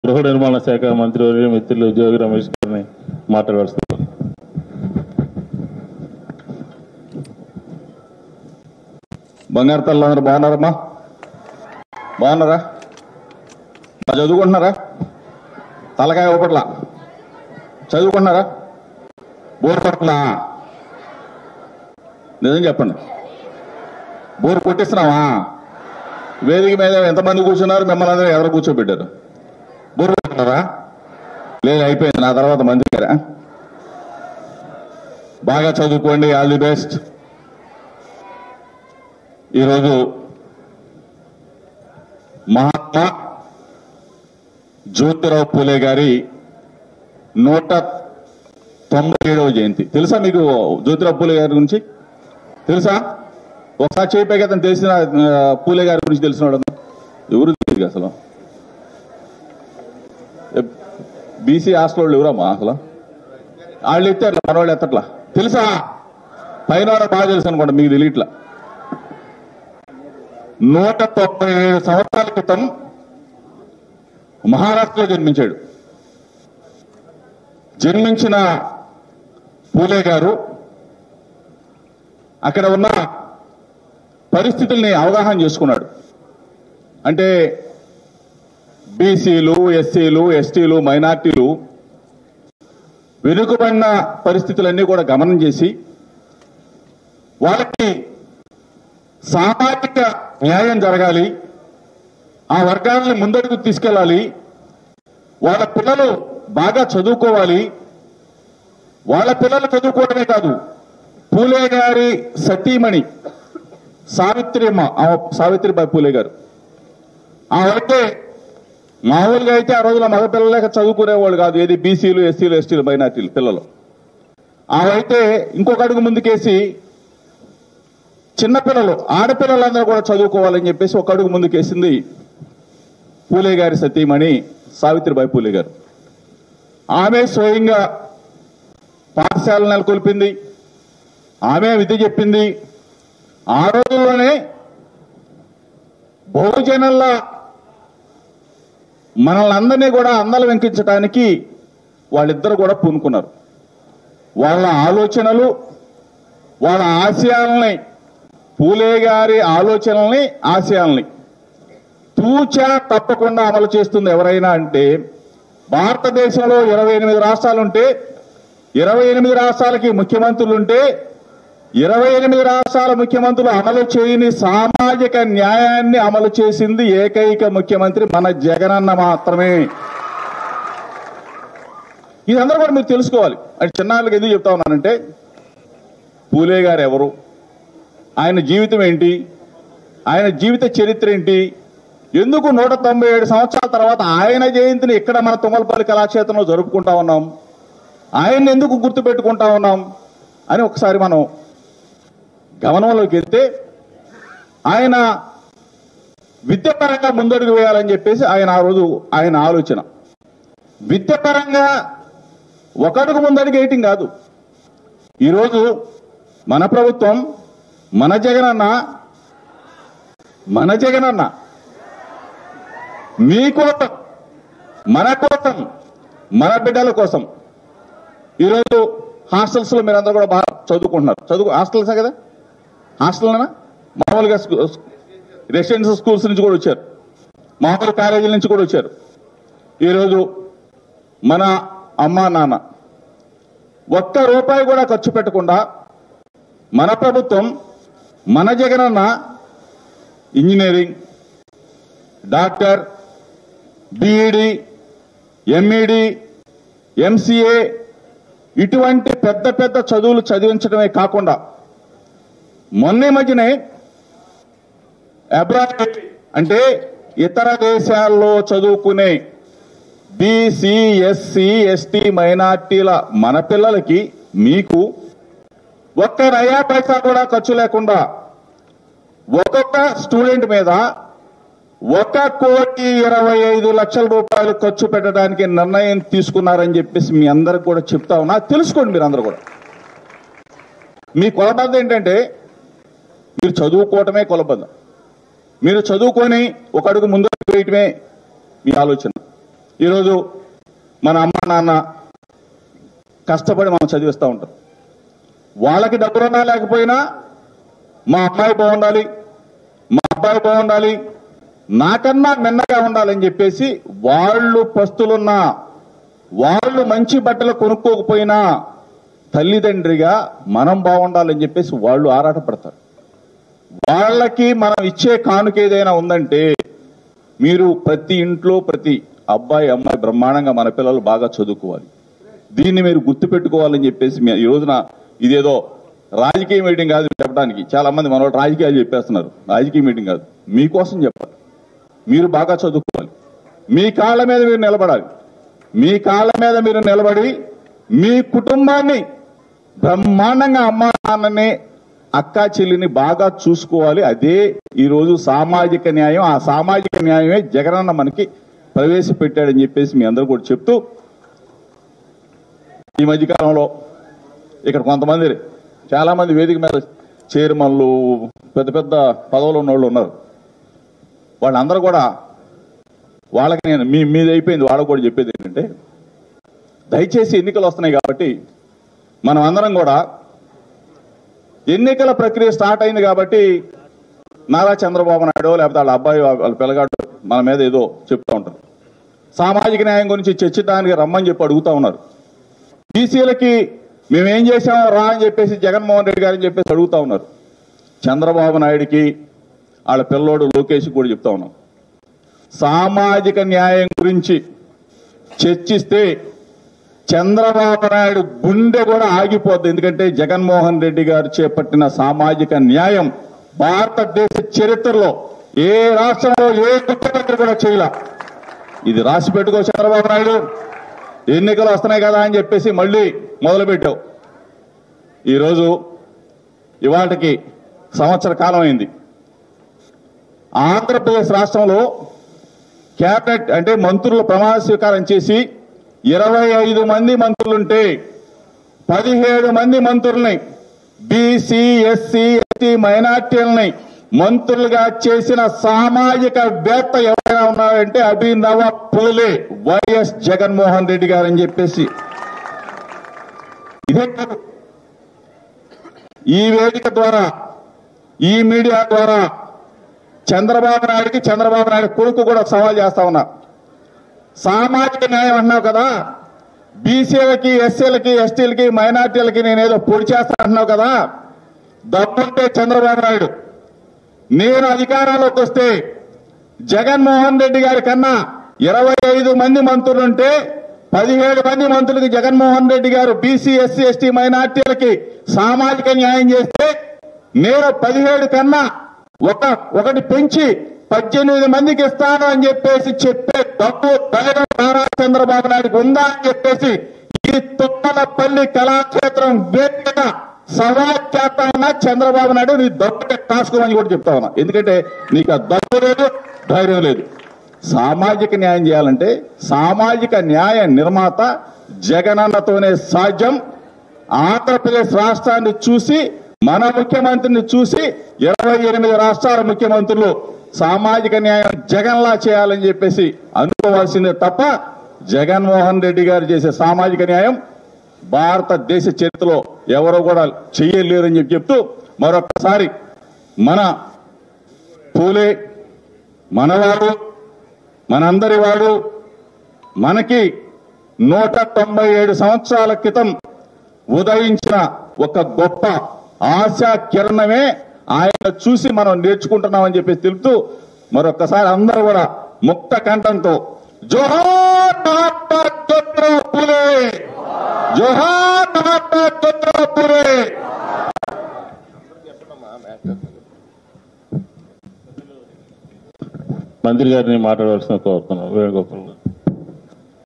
గృహ నిర్మాణ శాఖ మంత్రి వర్య మిత్రులు జోగి రమేష్ గారిని మాట్లాడుతున్నారు బంగారు తల్లందరూ బాగున్నారమ్మా బాగున్నారా బాగా చదువుకుంటున్నారా తలకాయ ఒకట్లా చదువుకుంటున్నారా బోర్ కొట్టలా నిజం చెప్పండి బోర్ కొట్టిస్తున్నావా వేదిక మీద ఎంతమంది కూర్చున్నారు మిమ్మల్ని అందరూ ఎవరు కూర్చోబెట్టారు బోర్ కొట్టున్నారా లేదు అయిపోయింది నా తర్వాత మంత్రి గారా బాగా చదువుకోండి ఆల్ ది బెస్ట్ ఈరోజు మహాత్మా జ్యోతిరావు పూలే గారి నూట తొంభై ఏడవ జయంతి తెలుసా మీకు జ్యోతిరావు పూలే గారి గురించి తెలుసా ఒకసారి చేయిపోయి అతను తెలిసిన ఆ, పూలే గారి గురించి తెలిసిన వాడు ఎవరు తెలియదు అసలు బీసీ హాస్టల్ వాళ్ళు ఎవరమ్మా అసలు వాళ్ళు ఎత్తారు మన వాళ్ళు ఎత్తట్లా తెలుసా పైన వాళ్ళకి బాగా తెలుసు అనుకోండి మీకు తెలియట్లా నూట తొంభై ఏడు సంవత్సరాల క్రితం మహారాష్ట్రలో జన్మించాడు జన్మించిన పూలే గారు అక్కడ ఉన్న పరిస్థితుల్ని అవగాహన చేసుకున్నాడు అంటే బీసీలు ఎస్సీలు ఎస్టీలు మైనార్టీలు వెనుకబడిన పరిస్థితులన్నీ కూడా గమనం చేసి వాళ్ళకి సామాజిక న్యాయం జరగాలి ఆ వర్గాలని ముందడుగు తీసుకెళ్ళాలి వాళ్ళ పిల్లలు బాగా చదువుకోవాలి వాళ్ళ పిల్లలు చదువుకోవడమే కాదు పూలే గారి సతీమణి సావిత్రిమ్మ ఆమె సావిత్రిబాయి పూలే గారు ఆవిడైతే మామూలుగా అయితే ఆ రోజుల మగ పిల్లలేక చదువుకునేవాళ్ళు కాదు ఏది బీసీలు ఎస్సీలు ఎస్టీలు మైనార్టీలు పిల్లలు ఆవైతే ఇంకొక అడుగు ముందుకేసి చిన్నపిల్లలు ఆడపిల్లలందరూ కూడా చదువుకోవాలని చెప్పేసి ఒక అడుగు ముందుకేసింది పూలే గారి సతీమణి సావిత్రిబాయి పూలే గారు ఆమె స్వయంగా పాఠశాల నెలకొల్పింది ఆమె విద్య చెప్పింది ఆ రోజుల్లోనే బహుజనుల మనల్ని అందరినీ కూడా అందలు వెంకించడానికి వాళ్ళిద్దరు కూడా పూనుకున్నారు వాళ్ళ ఆలోచనలు వాళ్ళ ఆశయాలని పూలే గారి ఆలోచనల్ని ఆశయాల్ని తూచా తప్పకుండా అమలు చేస్తుంది ఎవరైనా అంటే భారతదేశంలో ఇరవై ఎనిమిది రాష్ట్రాలుంటే ఇరవై ఎనిమిది రాష్ట్రాలకి ముఖ్యమంత్రులుంటే ఇరవై ఎనిమిది రాష్ట్రాల ముఖ్యమంత్రులు అమలు చేయని సామాజిక న్యాయాన్ని అమలు చేసింది ఏకైక ముఖ్యమంత్రి మన జగనన్న మాత్రమే ఇదందరూ కూడా మీరు తెలుసుకోవాలి అంటే చిన్నాళ్ళకి ఎందుకు చెప్తా ఉన్నానంటే పూలే గారు ఎవరు ఆయన జీవితం ఏంటి ఆయన జీవిత చరిత్ర ఏంటి ఎందుకు నూట తొంభై ఏడు సంవత్సరాల తర్వాత ఆయన జయంతిని ఇక్కడ మన తుమ్మలపల్లి కళాక్షేత్రంలో జరుపుకుంటా ఉన్నాం ఆయన్ని ఎందుకు గుర్తుపెట్టుకుంటా ఉన్నాం అని ఒకసారి మనం గమనంలోకి వెళ్తే ఆయన విద్యపరంగా ముందడుగు వేయాలని చెప్పేసి ఆయన ఆ రోజు ఆయన ఆలోచన విద్యపరంగా ఒకడుగు ముందడుగు వేయటం కాదు ఈరోజు మన ప్రభుత్వం మన జగనన్న మన జగనన్న మీ కోసం మన కోసం మన బిడ్డల కోసం ఈరోజు హాస్టల్స్ లో మీరందరూ కూడా బాగా చదువుకుంటున్నారు చదువు హాస్టల్సే కదా హాస్టల్నా మామూలుగా రెసిడెన్షియల్ స్కూల్స్ నుంచి కూడా వచ్చారు మామూలు కాలేజీల నుంచి కూడా వచ్చారు ఈరోజు మన అమ్మ నాన్న ఒక్క రూపాయి కూడా ఖర్చు పెట్టకుండా మన ప్రభుత్వం మన జగనన్న engineering doctor BEd MEd MCA ఇటువంటి పెద్ద పెద్ద చదువులు చదివించడమే కాకుండా మొన్న ఈ మధ్యనే అబ్రాడ్ అంటే ఇతర దేశాల్లో చదువుకునే బీసీ ఎస్సీ ఎస్టీ మైనార్టీల మన పిల్లలకి మీకు ఒక్క నయా పైసా కూడా ఖర్చు లేకుండా ఒక్కొక్క స్టూడెంట్ మీద ఒక కోటి ఇరవై ఐదు లక్షల రూపాయలు ఖర్చు పెట్టడానికి నిర్ణయం తీసుకున్నారని చెప్పేసి మీ అందరికి కూడా చెప్తా ఉన్నా తెలుసుకోండి మీరు అందరూ కూడా మీ కొలబద్ద ఏంటంటే మీరు చదువుకోవటమే కొలబద్ద మీరు చదువుకొని ఒక అడుగు ముందు వేయటమే మీ ఆలోచన ఈరోజు మన అమ్మ నాన్న కష్టపడి మనం చదివిస్తూ ఉంటారు వాళ్ళకి డబ్బులున్నా లేకపోయినా మా అమ్మాయి బాగుండాలి మా అబ్బాయి బాగుండాలి నాకన్నా మిన్నగా ఉండాలని చెప్పేసి వాళ్ళు పస్తులున్నా వాళ్ళు మంచి బట్టలు కొనుక్కోకపోయినా తల్లిదండ్రిగా మనం బాగుండాలని చెప్పేసి వాళ్ళు ఆరాటపడతారు వాళ్ళకి మనం ఇచ్చే కానుక ఏదైనా ఉందంటే మీరు ప్రతి ఇంట్లో ప్రతి అబ్బాయి అమ్మాయి బ్రహ్మాండంగా మన పిల్లలు బాగా చదువుకోవాలి దీన్ని మీరు గుర్తుపెట్టుకోవాలని చెప్పేసి మీ- ఈ రోజున ఇదేదో రాజకీయ మీటింగ్ కాదు చెప్పడానికి చాలా మంది మన వాళ్ళు రాజకీయాలు చెప్పేస్తున్నారు రాజకీయ మీటింగ్ కాదు మీకోసం చెప్పాలి మీరు బాగా చదువుకోవాలి మీ కాళ్ళ మీద మీరు నిలబడాలి మీ కాళ్ళ మీద మీరు నిలబడి మీ కుటుంబాన్ని బ్రహ్మాండంగా అమ్మా నాన్నని అక్క చెల్లిని బాగా చూసుకోవాలి అదే ఈ రోజు సామాజిక న్యాయం ఆ సామాజిక న్యాయమే జగనన్న మనకి ప్రవేశపెట్టాడని చెప్పేసి మీ అందరూ కూడా చెప్తూ ఈ మధ్య కాలంలో ఇక్కడ కొంతమంది చాలా మంది వేదిక మీద చైర్మన్లు పెద్ద పెద్ద పదవులు ఉన్న వాళ్ళు ఉన్నారు వాళ్ళందరూ కూడా వాళ్ళకి నేను మీ మీద అయిపోయింది వాళ్ళకు కూడా చెప్పేది ఏంటంటే దయచేసి ఎన్నికలు వస్తున్నాయి కాబట్టి మనం అందరం కూడా ఎన్నికల ప్రక్రియ స్టార్ట్ అయింది కాబట్టి నారా చంద్రబాబు నాయుడు లేకపోతే వాళ్ళ అబ్బాయి వాళ్ళ పిల్లగాడు మన మీద ఏదో చెప్తూ ఉంటారు సామాజిక న్యాయం గురించి చర్చించడానికి రమ్మని చెప్పి అడుగుతా ఉన్నారు బీసీలకి మేమేం చేసామో రా అని చెప్పేసి జగన్మోహన్ రెడ్డి గారని చెప్పేసి అడుగుతా ఉన్నారు చంద్రబాబు నాయుడికి వాళ్ళ పిల్లోడు లోకేష్ కూడా చెప్తా ఉన్నాం సామాజిక న్యాయం గురించి చర్చిస్తే చంద్రబాబు నాయుడు గుండె కూడా ఆగిపోద్ది ఎందుకంటే జగన్మోహన్ రెడ్డి గారు చేపట్టిన సామాజిక న్యాయం భారతదేశ చరిత్రలో ఏ రాష్ట్రంలో ఏ ముఖ్యమంత్రి కూడా చేయలే ఇది రాసి పెట్టుకో చంద్రబాబు నాయుడు ఎన్నికలు వస్తున్నాయి కదా అని చెప్పేసి మళ్ళీ మొదలుపెట్టావు ఈరోజు ఇవాళకి సంవత్సర కాలం అయింది ఆంధ్రప్రదేశ్ రాష్ట్రంలో క్యాబినెట్ అంటే మంత్రుల ప్రమాణ స్వీకారం చేసి ఇరవై ఐదు మంది మంత్రులుంటే పదిహేడు మంది మంత్రుల్ని బీసీ ఎస్సీ ఎస్టీ మైనార్టీలని మంత్రులుగా చేసిన సామాజిక వేత్త ఎవరైనా ఉన్నారంటే అభినవ పూలే వైఎస్ జగన్మోహన్ రెడ్డి గారు అని చెప్పేసి ఇదే కాదు ఈ వేదిక ద్వారా ఈ మీడియా ద్వారా చంద్రబాబు నాయుడికి చంద్రబాబు నాయుడు కొడుకు కూడా సవాల్ చేస్తా ఉన్నా సామాజిక న్యాయం అన్నావు కదా బీసీలకి ఎస్సీలకి ఎస్టీలకి మైనార్టీలకి నేనేదో పొడి చేస్తా అంటున్నావు కదా దమ్ముంటే చంద్రబాబు నాయుడు నేను అధికారంలోకి వస్తే జగన్మోహన్ రెడ్డి గారి కన్నా ఇరవై ఐదు మంది మంత్రులుంటే పదిహేడు మంది మంత్రులకి జగన్మోహన్ రెడ్డి గారు బీసీ ఎస్సీ ఎస్టీ మైనార్టీలకి సామాజిక న్యాయం చేస్తే నేను పదిహేడు కన్నా ఒక ఒకటి పెంచి పద్దెనిమిది మందికి ఇస్తాను అని చెప్పేసి చెప్పే డబ్బు ధైర్యం నారా చంద్రబాబు నాయుడుకి ఉందా అని చెప్పేసి ఈ తుమ్మలపల్లి కళాక్షేత్రం వేదికగా సవాల్ చేస్తా ఉన్నా చంద్రబాబు నాయుడు నీ దమ్ము కాసుకోమని కూడా చెప్తా ఉన్నా ఎందుకంటే నీకు ఆ దమ్ము లేదు ధైర్యం లేదు సామాజిక న్యాయం చేయాలంటే సామాజిక న్యాయ నిర్మాత జగనన్నతోనే సాధ్యం ఆంధ్రప్రదేశ్ రాష్ట్రాన్ని చూసి మన ముఖ్యమంత్రిని చూసి ఇరవై ఎనిమిది రాష్ట్రాల ముఖ్యమంత్రులు సామాజిక న్యాయం జగన్లా చేయాలని చెప్పేసి అనుకోవాల్సిందే తప్ప జగన్మోహన్ రెడ్డి గారు చేసే సామాజిక న్యాయం భారతదేశ చరిత్రలో ఎవరు కూడా చెయ్యలేరని చెప్పి చెప్తూ మరొకసారి మన పూలే మనవాడు మనందరి వాడు మనకి నూట తొంభై ఏడు సంవత్సరాల క్రితం ఉదయించిన ఒక గొప్ప ఆశా కిరణమే ఆయన చూసి మనం నేర్చుకుంటున్నామని చెప్పి తెలుపుతూ మరొకసారి అందరూ కూడా ముక్త కంఠంతో జోహార్ మహాత్మా జ్యోతిరావు పూలే జోహార్ మహాత్మా జ్యోతిరావు పూలే మంత్రి గారిని మాట్లాడవలసిన కోరుతున్నాను వేణుగోపాల్